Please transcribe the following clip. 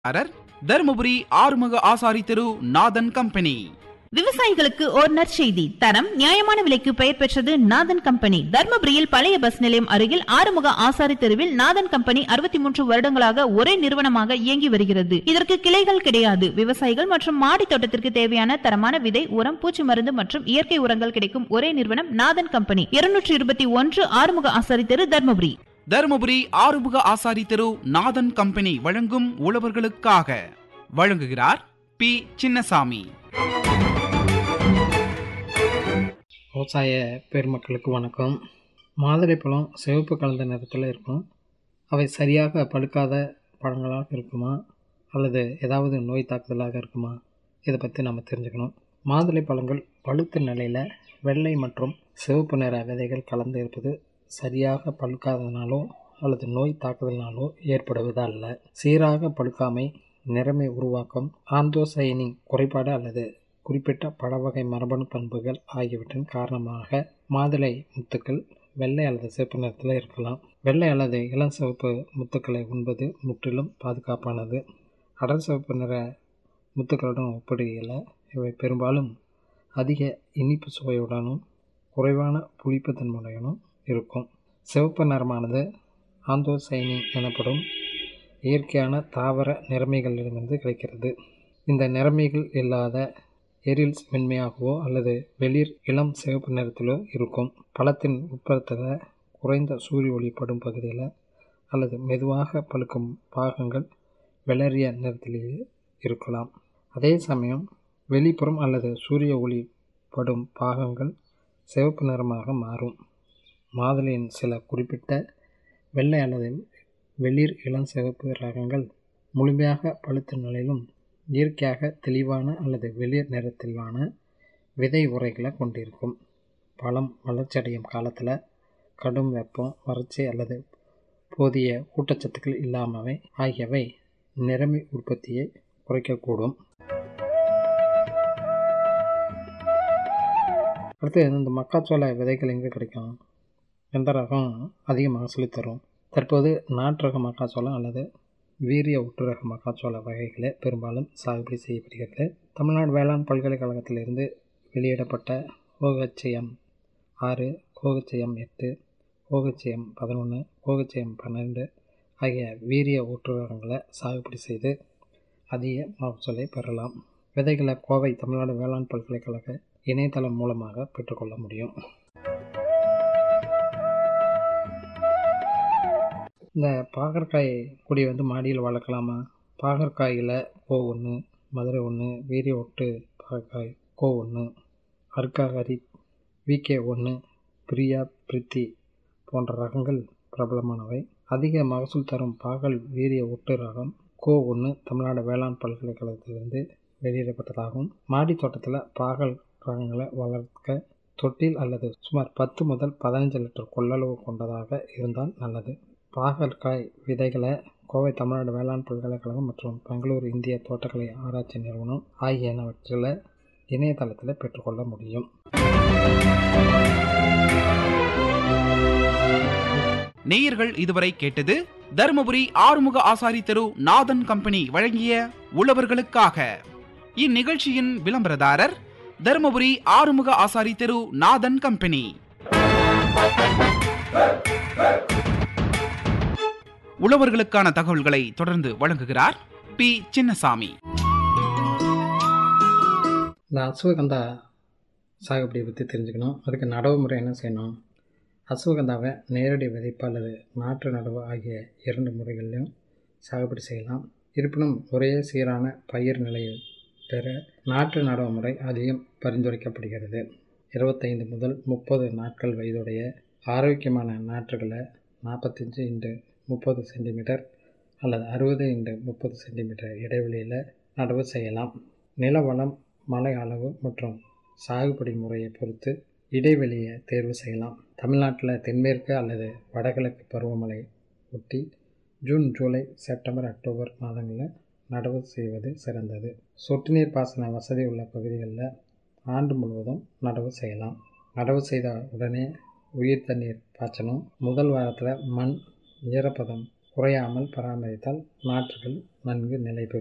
error Dharmapuri ஆறுமுக ஆசாரி தெரு நாதன் company விவசாயிகளுக்கு ஓர் நற்செய்தி தரம் நியாயமான விலைக்கு பெயர் பெற்றது நாதன் கம்பெனி தர்மபுரியில் பழைய பஸ் நிலையம் அருகில் ஆறுமுக ஆசாரி தெருவில் நாதன் கம்பெனி அறுபத்தி மூன்று வருடங்களாக ஒரே நிறுவனமாக இயங்கி வருகிறது இதற்கு கிளைகள் கிடையாது விவசாயிகள் மற்றும் மாடி தோட்டத்திற்கு தேவையான தரமான விதை உரம் பூச்சி மருந்து மற்றும் இயற்கை உரங்கள் கிடைக்கும் ஒரே நிறுவனம் நாதன் கம்பெனி இருநூற்றி இருபத்தி ஒன்று ஆறுமுக ஆசாரி தெரு தர்மபுரி தருமபுரி ஆறுமுக ஆசாரி தெரு நாதன் கம்பெனி வழங்கும் உழவர்களுக்காக வழங்குகிறார் பி சின்னசாமி விவசாய பெருமக்களுக்கு வணக்கம் மாதுளைப்பழம் சிவப்பு கலந்த நிறத்தில் இருக்கும் அவை சரியாக பழுக்காத பழங்களாக இருக்குமா அல்லது ஏதாவது நோய் தாக்குதலாக இருக்குமா இதை பற்றி நம்ம தெரிஞ்சுக்கணும் மாதுளை பழங்கள் பழுத்த நிலையில் வெள்ளை மற்றும் சிவப்பு நிற விதைகள் கலந்து இருப்பது சரியாக பழுக்காததினாலோ அல்லது நோய் தாக்குதலினாலோ ஏற்படுவது அல்ல சீராக பழுக்காமை நிறமை உருவாக்கம் ஆந்தோசைனிங் குறைபாடு அல்லது குறிப்பிட்ட பழவகை மரபணு பண்புகள் ஆகியவற்றின் காரணமாக மாதுளை முத்துக்கள் வெள்ளை அல்லது சிவப்பு நிறத்தில் இருக்கலாம் வெள்ளை அல்லது இளம் சிவப்பு முத்துக்களை உண்பது முற்றிலும் பாதுகாப்பானது அடர் சிவப்பு நிற முத்துக்களுடன் ஒப்பிடுகையில் இவை பெரும்பாலும் அதிக இனிப்பு சுவையுடனும் குறைவான புளிப்பு தன்மையுடனும் இருக்கும் சிவப்பு நிறமானது ஆந்தோசைனிங் எனப்படும் இயற்கையான தாவர நிறமிகளிலிருந்து கிடைக்கிறது இந்த நிறமிகள் இல்லாத எரில்ஸ் மென்மையாகவோ அல்லது வெளிர் இளம் சிவப்பு நிறத்திலோ இருக்கும் பழத்தின் உட்புறத்தில் குறைந்த சூரிய ஒளி படும் பகுதியில் அல்லது மெதுவாக பழுக்கும் பாகங்கள் வெளரிய நிறத்திலேயே இருக்கலாம் அதே சமயம் வெளிப்புறம் அல்லது சூரிய ஒளி படும் பாகங்கள் சிவப்பு நிறமாக மாறும் மாதுளையின் சில குறிப்பிட்ட வெள்ளை அல்லது வெளிர் இளம் சிவப்பு ரகங்கள் முழுமையாக பழுத்த நிலையிலும் இயற்கையாக தெளிவான அல்லது வெளிர் நிறத்திலான விதை உரைகளை கொண்டிருக்கும் பழம் வளர்ச்சியடையும் காலத்தில் கடும் வெப்பம் வறட்சி அல்லது போதிய ஊட்டச்சத்துக்கள் இல்லாமவை ஆகியவை நிறமி உற்பத்தியை குறைக்கக்கூடும் அடுத்து இந்த மக்காச்சோள விதைகள் எங்கே கிடைக்கும் எந்த ரகம் அதிக மகசூல் தரும் தற்போது நாட்டு ரக மக்காச்சோளம் அல்லது வீரிய ஒட்டுரக மக்காச்சோள வகைகளே பெரும்பாலும் சாகுபடி செய்யப்படுகிறது தமிழ்நாடு வேளாண் பல்கலைக்கழகத்திலிருந்து வெளியிடப்பட்ட ஓஹெச்எம் ஆறு ஓஹெச்எம் எட்டு ஓஹெச்எம் பதினொன்று ஓஹெச்எம் பன்னெண்டு ஆகிய வீரிய ஒட்டுரகங்களை சாகுபடி செய்து அதிக மகசூலை பெறலாம் விதைகளை கோவை தமிழ்நாடு வேளாண் பல்கலைக்கழக இணையதளம் மூலமாக பெற்றுக்கொள்ள முடியும் இந்த பாகற்காய் கொடி வந்து மாடியில் வளர்க்கலாமா பாகற்காயில் கோ ஒன்று மதுரை ஒன்று வீரிய ஒட்டு பாகற்காய் கோ ஒன்று அர்க்காகரி விகே ஒன்று பிரியா பிரித்தி போன்ற ரகங்கள் பிரபலமானவை அதிக மகசூல் தரும் பாகல் வீரிய ஒட்டு ரகம் கோ ஒன்று தமிழ்நாடு வேளாண் பல்கலைக்கழகத்திலிருந்து வெளியிடப்பட்டதாகும் மாடி தோட்டத்தில் பாகல் ரகங்களை வளர்க்க தொட்டில் அல்லது சுமார் பத்து முதல் பதினஞ்சு லிட்டர் கொள்ளளவு கொண்டதாக இருந்தால் நல்லது பாகற்காய் விதைகளை கோவை தமிழ்நாடு வேளாண் பல்கலைக்கழகம் மற்றும் பெங்களூர் இந்திய தோட்டக்கலை ஆராய்ச்சி நிறுவனம் ஆகியனவற்றில் இணையதளத்தில் பெற்றுக்கொள்ள முடியும் நேயர்கள் இதுவரை கேட்டது தருமபுரி ஆறுமுக ஆசாரி தெரு நாதன் கம்பெனி வழங்கிய உழவர்களுக்காக இந்நிகழ்ச்சியின் விளம்பரதாரர் தருமபுரி ஆறுமுக ஆசாரி தெரு நாதன் கம்பெனி உழவர்களுக்கான தகவல்களை தொடர்ந்து வழங்குகிறார் பி சின்னசாமி இந்த அஸ்வகந்தா சாகுபடியை பற்றி தெரிஞ்சுக்கணும் அதுக்கு நடவு முறை என்ன செய்யணும் அஸ்வகந்தாவை நேரடி விதைப்பு அல்லது நாற்று நடவு ஆகிய இரண்டு முறைகளிலும் சாகுபடி செய்யலாம் இருப்பினும் ஒரே சீரான பயிர் நிலையை பெற நாற்று நடவு முறை அதிகம் பரிந்துரைக்கப்படுகிறது இருபத்தைந்து முதல் முப்பது நாட்கள் வயதுடைய ஆரோக்கியமான நாற்றுகளை நாற்பத்தஞ்சு இன்று முப்பது சென்டிமீட்டர் அல்லது அறுபது இன்று முப்பது சென்டிமீட்டர் இடைவெளியில் நடவு செய்யலாம் நிலவளம் மழை அளவு மற்றும் சாகுபடி முறையை பொறுத்து இடைவெளியை தேர்வு செய்யலாம் தமிழ்நாட்டில் தென்மேற்கு அல்லது வடகிழக்கு பருவமழை ஒட்டி ஜூன் ஜூலை செப்டம்பர் அக்டோபர் மாதங்களில் நடவு செய்வது சிறந்தது சொட்டு நீர் பாசன வசதி உள்ள பகுதிகளில் ஆண்டு முழுவதும் நடவு செய்யலாம் நடவு செய்த உடனே உயிர் தண்ணீர் பாய்ச்சணும் முதல் வாரத்தில் மண் ஈரப்பதம் குறையாமல் பராமரித்தால் நாற்றுகள் நன்கு நிலை பெறும்